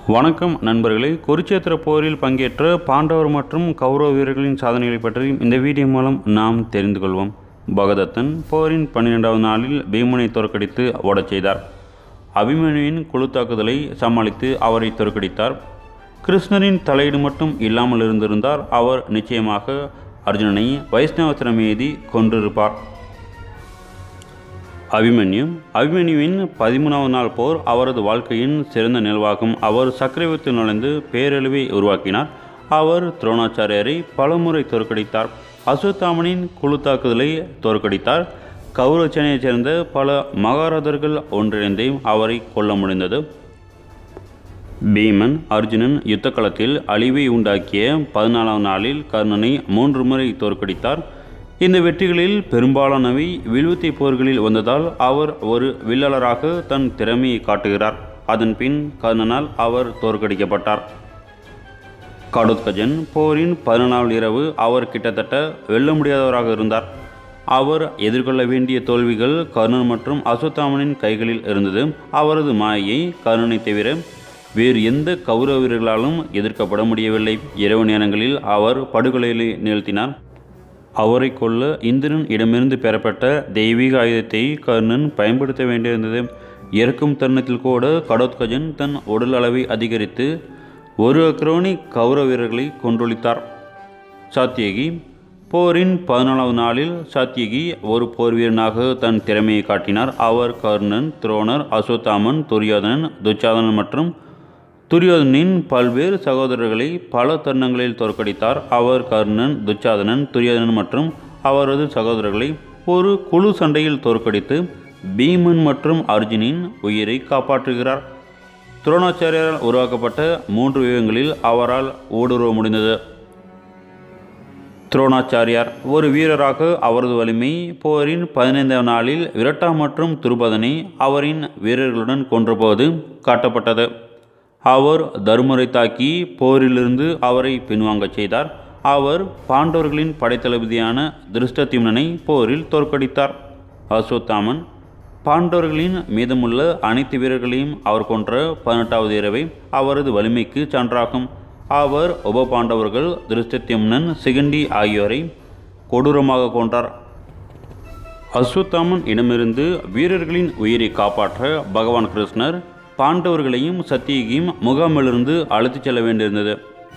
வணக்கம் நண்பர்களே குருச்சேத்திர போரில் பங்கேற்ற பாண்டவர் மற்றும் கௌரவ வீரர்களின் சாதனைகளை பற்றி இந்த வீடியோ மூலம் நாம் தெரிந்து கொள்வோம் பகதத்தன் போரின் பன்னிரெண்டாவது நாளில் பீமனை தோற்கடித்து ஓடச் செய்தார் அபிமன்யுவின் குழு தாக்குதலை சமாளித்து அவரை தோற்கடித்தார் கிருஷ்ணரின் தலையீடு மட்டும் இல்லாமல் இருந்திருந்தார் அவர் நிச்சயமாக அர்ஜுனனை வைஷ்ணவத்திரம் மீதி கொன்றிருப்பார் அபிமன்யு அபிமன்யுவின் பதிமூணாவது நாள் போர் அவரது வாழ்க்கையின் சிறந்த நிலவாகும் அவர் சக்கரவர்த்தி நுழைந்து பேரழிவை உருவாக்கினார் அவர் துரோணாச்சாரியரை பலமுறை தோற்கடித்தார் அஸ்வத்தாமனின் குழு தாக்குதலை தோற்கடித்தார் கௌரவச்சனையைச் சேர்ந்த பல மகாராஜர்கள் ஒன்றிணைந்தே அவரை கொல்ல முடிந்தது பீமன் அர்ஜுனன் யுத்த களத்தில் அழிவை உண்டாக்கிய பதினாலாம் நாளில் கர்ணனை மூன்று முறை தோற்கடித்தார் இந்த வெற்றிகளில் பெரும்பாலானவை வில்வித்தை போர்களில் வந்ததால் அவர் ஒரு வில்லலராக தன் திறமையை காட்டுகிறார் அதன் பின் கர்ணனால் அவர் தோற்கடிக்கப்பட்டார் கடோத்கஜன் போரின் பதினாலாவது இரவு அவர் கிட்டத்தட்ட வெல்ல முடியாதவராக இருந்தார் அவர் எதிர்கொள்ள வேண்டிய தோல்விகள் கர்ணன் மற்றும் அஸ்வத்தாமனின் கைகளில் இருந்தது அவரது மாயை கர்ணனை தவிர வேறு எந்த கௌரவ வீரர்களாலும் எதிர்க்கப்பட முடியவில்லை இரவு நேரங்களில் அவர் படுகொலையை நிகழ்த்தினார் அவரை கொல்ல இந்திரன் இடமிருந்து பெறப்பட்ட தெய்வீக ஆயுதத்தை கர்ணன் பயன்படுத்த வேண்டியிருந்தது இறக்கும் தருணத்தில் கூட கடோத்கஜன் தன் உடல் அளவை அதிகரித்து ஒரு அக்ரோனி கௌரவ வீரர்களை கொன்றொழித்தார் சாத்தியகி போரின் பதினாலாவது நாளில் சாத்தியகி ஒரு போர் வீரனாக தன் திறமையை காட்டினார் அவர் கர்ணன் துரோணர் அஸ்வத்தாமன் துரியோதனன் துச்சாதனன் மற்றும் துரியோதனின் பல்வேறு சகோதரர்களை பல தருணங்களில் தோற்கடித்தார் அவர் கர்ணன் துச்சாதனன் துரியோதனன் மற்றும் அவரது சகோதரர்களை ஒரு குழு சண்டையில் தோற்கடித்து பீமன் மற்றும் அர்ஜுனின் உயிரை காப்பாற்றுகிறார் துரோணாச்சாரியாரால் உருவாக்கப்பட்ட மூன்று யுகங்களில் அவரால் ஊடுருவ முடிந்தது துரோணாச்சாரியார் ஒரு வீரராக அவரது வலிமை போரின் பதினைந்தாம் நாளில் விரட்டா மற்றும் துருபதனை அவரின் வீரர்களுடன் கொன்றபோது காட்டப்பட்டது அவர் தருமரை தாக்கி போரிலிருந்து அவரை பின்வாங்கச் செய்தார் அவர் பாண்டவர்களின் படைத்தளபதியான திருஷ்டத்யும்னனை போரில் தோற்கடித்தார் அஸ்வத்தாமன் பாண்டவர்களின் மீதமுள்ள அனைத்து வீரர்களையும் அவர் கொன்ற பதினெட்டாவது இரவை அவரது வலிமைக்கு சான்றாகும் அவர் உப பாண்டவர்கள் திருஷ்டத்யும்னன் சிகண்டி ஆகியோரை கொடூரமாக கொன்றார் அஸ்வத்தாமன் இடமிருந்து வீரர்களின் உயிரை காப்பாற்ற பகவான் கிருஷ்ணர் பாண்டவர்களையும் சத்தியகியும் முகாமிலிருந்து அழைத்துச் செல்ல வேண்டியிருந்தது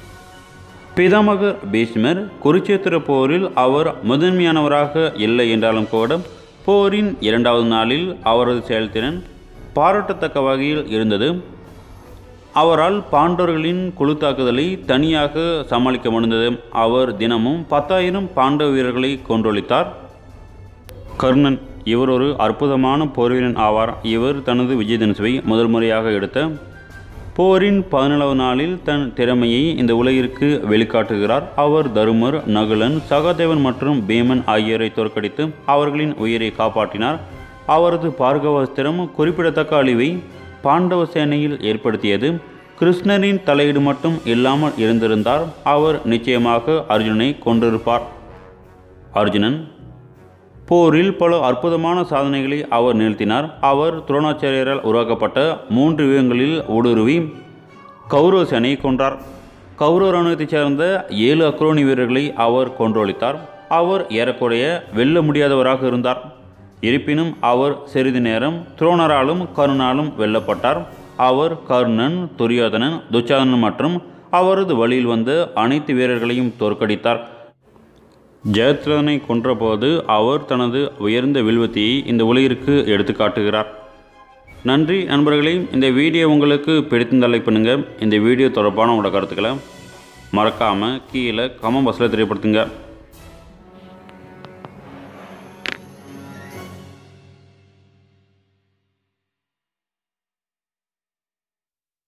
பிதாமகர் பீஷ்மர் குருச்சேத்திர போரில் அவர் முதன்மையானவராக இல்லை என்றாலும் கூட போரின் இரண்டாவது நாளில் அவரது செயல்திறன் பாராட்டத்தக்க வகையில் இருந்தது அவரால் பாண்டவர்களின் குழு தாக்குதலை தனியாக சமாளிக்க முடிந்தது அவர் தினமும் பத்தாயிரம் பாண்டவ வீரர்களை கொன்றொழித்தார் கர்ணன் இவர் ஒரு அற்புதமான போர்வீரன் ஆவார் இவர் தனது விஜயதனுசுவை முதல் முறையாக எடுத்த போரின் பதினேழாவது நாளில் தன் திறமையை இந்த உலகிற்கு வெளிக்காட்டுகிறார் அவர் தருமர் நகுலன் சகாதேவன் மற்றும் பீமன் ஆகியோரை தோற்கடித்து அவர்களின் உயிரை காப்பாற்றினார் அவரது பார்கவாஸ்திரம் குறிப்பிடத்தக்க அழிவை பாண்டவ சேனையில் ஏற்படுத்தியது கிருஷ்ணரின் தலையீடு மட்டும் இல்லாமல் இருந்திருந்தார் அவர் நிச்சயமாக அர்ஜுனனை கொண்டிருப்பார் அர்ஜுனன் போரில் பல அற்புதமான சாதனைகளை அவர் நிகழ்த்தினார் அவர் துரோணாச்சாரியரால் உருவாக்கப்பட்ட மூன்று யுகங்களில் ஊடுருவி கௌரவ சேனையை கொன்றார் கௌரவ இராணுவத்தைச் சேர்ந்த ஏழு அக்ரோனி வீரர்களை அவர் கொன்றொழித்தார் அவர் ஏறக்குறைய வெல்ல முடியாதவராக இருந்தார் இருப்பினும் அவர் சிறிது நேரம் துரோணராலும் கருணாலும் வெல்லப்பட்டார் அவர் கர்ணன் துரியோதனன் துச்சாதனன் மற்றும் அவரது வழியில் வந்த அனைத்து வீரர்களையும் தோற்கடித்தார் ஜெயத்ரதனை கொன்றபோது அவர் தனது உயர்ந்த வில்வத்தியை இந்த உலகிற்கு எடுத்து காட்டுகிறார் நன்றி நண்பர்களே இந்த வீடியோ உங்களுக்கு பிடித்திருந்தால் லைக் பண்ணுங்கள் இந்த வீடியோ தொடர்பான உங்களோட கருத்துக்களை மறக்காமல் கீழே கமெண்ட் பாக்ஸில் தெரியப்படுத்துங்க